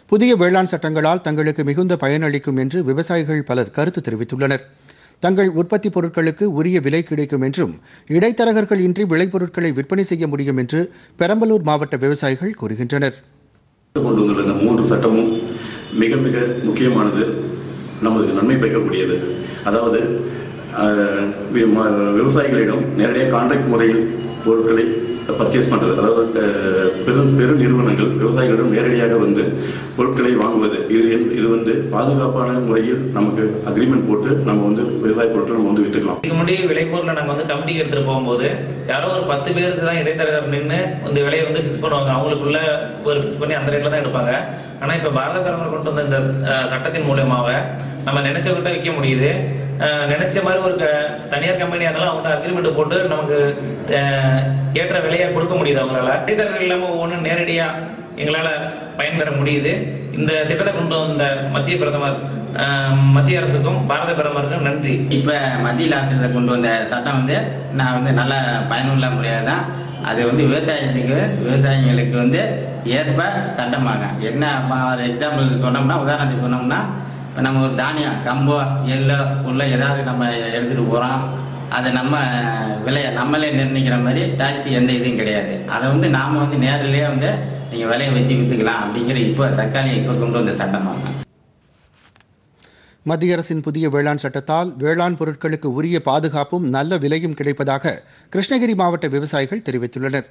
புதிய வேளாண் சட்டங்களால் தங்களுக்கு மிகுந்த பயனளிக்கும் என்று விவசாயிகள் பலர் கருத்து தெரிவித்துள்ளனர் தங்கள் உற்பத்தி பொருட்களுக்கு உரிய விலை கிடைக்கும் என்றும் இடைத்தரகர்கள் இன்றி விளைபொருட்களை விற்பனை செய்ய முடியும் என்று பெரம்பலூர் மாவட்ட விவசாயிகள் கூறுகின்றனர் கொண்டு வந்துள்ள இந்த மூன்று சட்டமும் மிக மிக முக்கியமானது நமக்கு நன்மை பயக்கக்கூடியது அதாவது அஹ், வி- ம- விவசாயிகளிடம் நேரடியாக கான்ட்ராக்ட் முறையில் பொருட்களை பர்ச்சேஸ் பண்ணுறது அதாவது அஹ், பெரும் பெரு நிறுவனங்கள் விவசாயிகளிடம் நேரடியாக வந்து பொருட்களை வாங்குவது இது என்- இது வந்து பாதுகாப்பான முறையில் நமக்கு அக்ரிமெண்ட் போட்டு நம்ம வந்து விவசாய பொருட்களை நம்ம வந்து விற்றுக்கலாம் இதுக்கு முன்னாடி விளைபொருளை நாங்கள் வந்து கமிட்டிக்கு எடுத்துகிட்டு போகும்போது யாரோ ஒரு பத்து பேருக்கு தான் இடைத்தரகர் நின்று இந்த விலையை வந்து ஃபிக்ஸ் பண்ணுவாங்க அவங்களுக்குள்ள ஒரு ஃபிக்ஸ் பண்ணி அந்த ரேட்டில் தான் எடுப்பாங்க ஆனால் இப்போ பாரத பிரதமர் கொண்டு வந்த இந்த அஹ், சட்டத்தின் மூலியமாக நம்ம நினைச்சவங்கிட்ட விற்க முடியுது அஹ், நினைச்ச மாதிரி ஒரு க- தனியார் கம்பெனியாக இருந்தாலும் அவங்கள்ட்ட அக்ரிமெண்ட் போட்டு நமக்கு அஹ், ஏற்ற விலையை கொடுக்க முடியுது அவங்களால இடைத்தரகர்கள் இல்லாமல் ஒவ்வொன்றும் நேரடியாக எங்களால் பயன்பெற முடியுது இந்த திட்டத்தை கொண்டு வந்த மத்திய பிரதமர் அஹ், மத்திய அரசுக்கும் பாரத பிரதமருக்கும் நன்றி இப்போ மத்தியில் ஆசிரியத்தை கொண்டு வந்த சட்டம் வந்து நான் வந்து நல்ல பயனுள்ள முறையாக தான் அது வந்து விவசாயத்துக்கு விவசாயிகளுக்கு வந்து ஏற்ப சட்டமாங்க என்ன ஒரு எக்ஸாம்பிள் சொன்னோம்னா உதாரணத்துக்கு சொன்னோம்னா இப்போ நம்ம ஒரு தானியம் கம்போ எள்ளோ உள்ள ஏதாவது நம்ம எடுத்துகிட்டு போகிறோம் அதை நம்ம விலையை நம்மளே நிர்ணயிக்கிற மாதிரி டாக்ஸி எந்த இதுவும் கிடையாது அதை வந்து நாம் வந்து நேரிலேயே வந்து நீங்கள் விலையை வச்சு விற்றுக்கலாம் அப்படிங்கிற இப்போ தற்காலிக இப்போ கொண்டு வந்த சட்டமாங்க மத்திய அரசின் புதிய வேளாண் சட்டத்தால் வேளாண் பொருட்களுக்கு உரிய பாதுகாப்பும் நல்ல விலையும் கிடைப்பதாக கிருஷ்ணகிரி மாவட்ட விவசாயிகள் தெரிவித்துள்ளனர்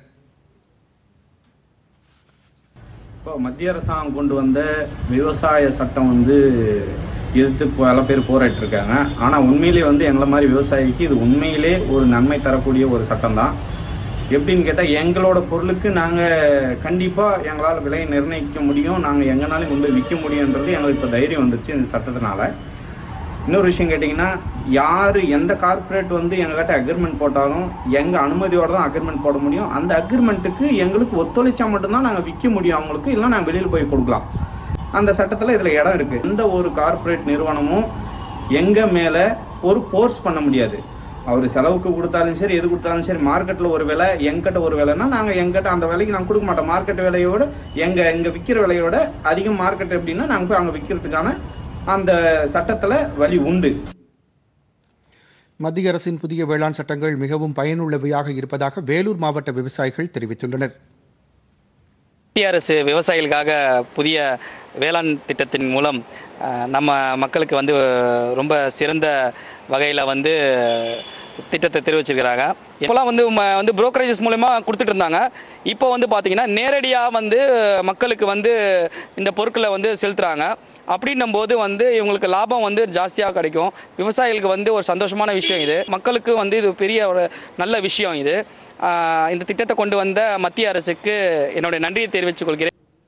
இப்போ மத்திய அரசாங்கம் கொண்டு வந்த விவசாய சட்டம் வந்து எதிர்த்து பல பேர் போராடிட்டு இருக்காங்க ஆனால் உண்மையிலே வந்து எங்களை மாதிரி விவசாயிக்கு இது உண்மையிலே ஒரு நன்மை தரக்கூடிய ஒரு சட்டம் தான் எப்படின்னு கேட்டால் எங்களோட பொருளுக்கு நாங்கள் கண்டிப்பாக எங்களால் விலையை நிர்ணயிக்க முடியும் நாங்கள் எங்கனாலும் கொண்டு போய் விற்க முடியுன்றது எங்களுக்கு இப்போ தைரியம் வந்துச்சு இந்த சட்டத்தினால இன்னொரு விஷயம் கேட்டிங்கன்னா யார் எந்த கார்ப்பரேட் வந்து எங்ககிட்ட அக்ரிமெண்ட் போட்டாலும் எங்கள் அனுமதியோடு தான் அக்ரிமெண்ட் போட முடியும் அந்த அக்ரிமெண்ட்டுக்கு எங்களுக்கு ஒத்துழைச்சா மட்டும்தான் நாங்கள் விற்க முடியும் அவங்களுக்கு இல்லை நாங்கள் வெளியில் போய் கொடுக்கலாம் அந்த சட்டத்தில் இதில் இடம் இருக்குது எந்த ஒரு கார்ப்பரேட் நிறுவனமும் எங்கள் மேலே ஒரு போர்ஸ் பண்ண முடியாது அவர் செலவுக்கு கொடுத்தாலும் சரி எது கொடுத்தாலும் சரி மார்க்கெட்டில் ஒரு விலை எங்கிட்ட ஒரு விலைன்னா நாங்கள் எங்கிட்ட அந்த விலைக்கு நாங்கள் கொடுக்க மாட்டோம் மார்க்கெட் விலையோட எங்கள் எங்கள் விற்கிற விலையோட அதிகம் மார்க்கெட் எப்படின்னா நாங்கள் போய் அங்கே விற்கிறதுக்கான அந்த சட்டத்தில் வழி உண்டு மத்திய அரசின் புதிய வேளாண் சட்டங்கள் மிகவும் பயனுள்ளவையாக இருப்பதாக வேலூர் மாவட்ட விவசாயிகள் தெரிவித்துள்ளனர் மத்திய அரசு விவசாயிகளுக்காக புதிய வேளாண் திட்டத்தின் மூலம் அஹ், நம்ம மக்களுக்கு வந்து ரொம்ப சிறந்த வகையில் வந்து திட்டத்தை தெரிவிச்சிருக்கிறாங்க இப்போலாம் வந்து ம- வந்து புரோக்கரேஜஸ் மூலயமா கொடுத்துட்டு இருந்தாங்க இப்போ வந்து பார்த்தீங்கன்னா நேரடியாக வந்து மக்களுக்கு வந்து இந்த பொருட்களை வந்து செலுத்துகிறாங்க அப்படின்னும் போது வந்து இவங்களுக்கு லாபம் வந்து ஜாஸ்தியாக கிடைக்கும் விவசாயிகளுக்கு வந்து ஒரு சந்தோஷமான விஷயம் இது மக்களுக்கு வந்து இது பெரிய ஒரு நல்ல விஷயம் இது ஆஹ் இந்த திட்டத்தை கொண்டு வந்த மத்திய அரசுக்கு என்னுடைய நன்றியை தெரிவித்துக் கொள்கிறேன்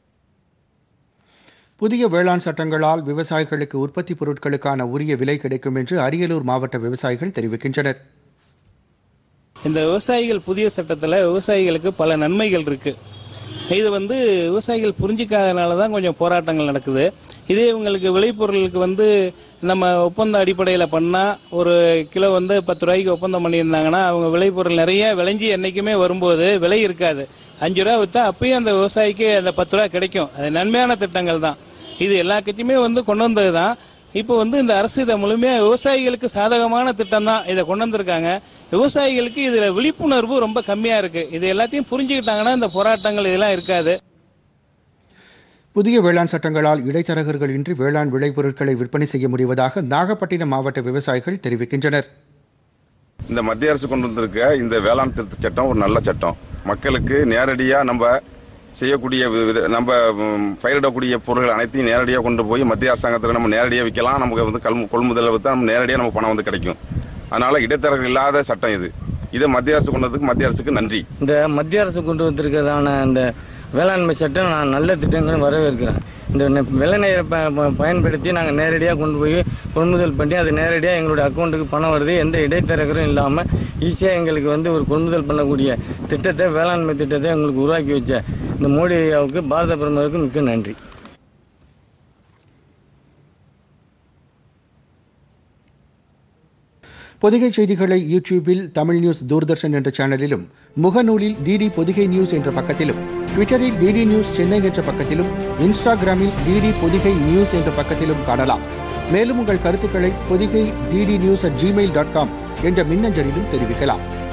புதிய வேளாண் சட்டங்களால் விவசாயிகளுக்கு உற்பத்தி பொருட்களுக்கான உரிய விலை கிடைக்கும் என்று அரியலூர் மாவட்ட விவசாயிகள் தெரிவிக்கின்றனர் இந்த விவசாயிகள் புதிய சட்டத்தில் விவசாயிகளுக்கு பல நன்மைகள் இருக்குது இது வந்து விவசாயிகள் புரிஞ்சிக்காதனால தான் கொஞ்சம் போராட்டங்கள் நடக்குது இதே இவங்களுக்கு விளைபொருளுக்கு வந்து நம்ம ஒப்பந்த அடிப்படையில் பண்ணால் ஒரு கிலோ வந்து பத்து ரூபாய்க்கு ஒப்பந்தம் பண்ணியிருந்தாங்கன்னா அவங்க விளைபொருள் நிறைய விளைஞ்சி என்றைக்குமே வரும்போது விலை இருக்காது அஞ்சு ரூபா விற்றா அப்பயும் அந்த விவசாயிக்கு அந்த பத்து ரூபா கிடைக்கும் அது நன்மையான திட்டங்கள் தான் இது எல்லா கட்சியுமே வந்து கொண்டு வந்தது தான் இப்போ வந்து இந்த அரசு இதை முழுமையாக விவசாயிகளுக்கு சாதகமான திட்டம் தான் இதை கொண்டு வந்திருக்காங்க விவசாயிகளுக்கு இதில் விழிப்புணர்வு ரொம்ப கம்மியாக இருக்குது இது எல்லாத்தையும் புரிஞ்சுக்கிட்டாங்கன்னா இந்த போராட்டங்கள் இதெல்லாம் இருக்காது புதிய வேளாண் சட்டங்களால் இடைத்தரகர்கள் இன்றி வேளாண் விளைபொருட்களை விற்பனை செய்ய முடிவதாக நாகப்பட்டினம் மாவட்ட விவசாயிகள் தெரிவிக்கின்றனர் இந்த மத்திய அரசு கொண்டு வந்திருக்க இந்த வேளாண் திருத்த சட்டம் ஒரு நல்ல சட்டம் மக்களுக்கு நேரடியாக நம்ம செய்யக்கூடிய வி- வித- நம்ம ம், பயிரிடக்கூடிய பொருட்கள் அனைத்தையும் நேரடியாக கொண்டு போய் மத்திய அரசாங்கத்தில் நம்ம நேரடியாக விற்கலாம் நமக்கு வந்து கல் கொள்முதலை விற்றா நம்ம நேரடியாக நம்ம பணம் வந்து கிடைக்கும் அதனால இடைத்தரகர்கள் இல்லாத சட்டம் இது இதை மத்திய அரசு கொண்டு வந்ததுக்கு மத்திய அரசுக்கு நன்றி இந்த மத்திய அரசு கொண்டு வந்திருக்கிறதான இந்த வேளாண்மை சட்டம் நான் நல்ல திட்டங்களும் வரவேற்கிறேன் இந்த நெ- வெள்ளை நீரை ப ப- பயன்படுத்தி நாங்கள் நேரடியாக கொண்டு போய் கொள்முதல் பண்ணி அது நேரடியாக எங்களுடைய அக்கௌண்ட்டுக்கு பணம் வருது எந்த இடைத்தரகரும் இல்லாமல் ஈஸியாக எங்களுக்கு வந்து ஒரு கொள்முதல் பண்ணக்கூடிய திட்டத்தை வேளாண்மை திட்டத்தை எங்களுக்கு உருவாக்கி வச்ச இந்த மோடி ஐயாவுக்கு பாரத பிரதமருக்கு மிக்க நன்றி பொதிகை செய்திகளை யூடியூபில் தமிழ் நியூஸ் தூர்தர்ஷன் என்ற சேனலிலும் முகநூலில் டிடி பொதிகை நியூஸ் என்ற பக்கத்திலும் ட்விட்டரில் டிடி நியூஸ் சென்னை என்ற பக்கத்திலும் இன்ஸ்டாகிராமில் டிடி பொதிகை நியூஸ் என்ற பக்கத்திலும் காணலாம் மேலும் உங்கள் கருத்துக்களை Podhigai DD news at Gmail dot com என்ற மின்னஞ்சலிலும் தெரிவிக்கலாம்